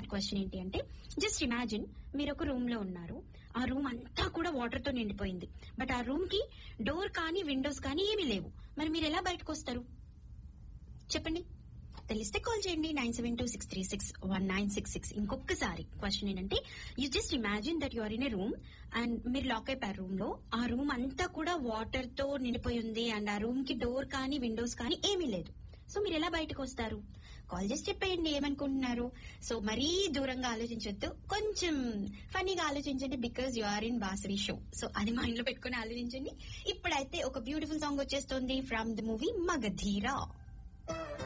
question ఏంటి అంటే just imagine మీరు ఒక రూమ్ లో ఉన్నారు ఆ రూమ్ అంతా కూడా వాటర్ తో నిండిపోయింది బట్ ఆ రూమ్ కి డోర్ కానీ విండోస్ కానీ ఏమీ లేవు మరి మీరు ఎలా బయటకు వస్తారు చెప్పండి తెలిస్తే కాల్ చేయండి nine seven two six three six one nine six six ఇంకొకసారి క్వశ్చన్ ఏంటంటే you just imagine that you are in a room and మీరు లాక్ అయిపోయారు రూమ్ లో ఆ రూమ్ అంతా కూడా వాటర్ తో నిండిపోయి ఉంది అండ్ ఆ రూమ్ కి డోర్ కానీ విండోస్ కానీ ఏమీ లేదు సో మీరు ఎలా బయటకు వస్తారు కాల్ చేసి చెప్పేయండి ఏమనుకుంటున్నారు సో మరీ దూరంగా ఆలోచించొద్దు కొంచెం ఫనీగా ఆలోచించండి బికాస్ యు ఆర్ ఇన్ బాసరీ షో సో అది మైండ్ లో పెట్టుకుని ఆలోచించండి ఇప్పుడైతే ఒక బ్యూటిఫుల్ సాంగ్ వచ్చేస్తుంది ఫ్రమ్ ద మూవీ మగధీరా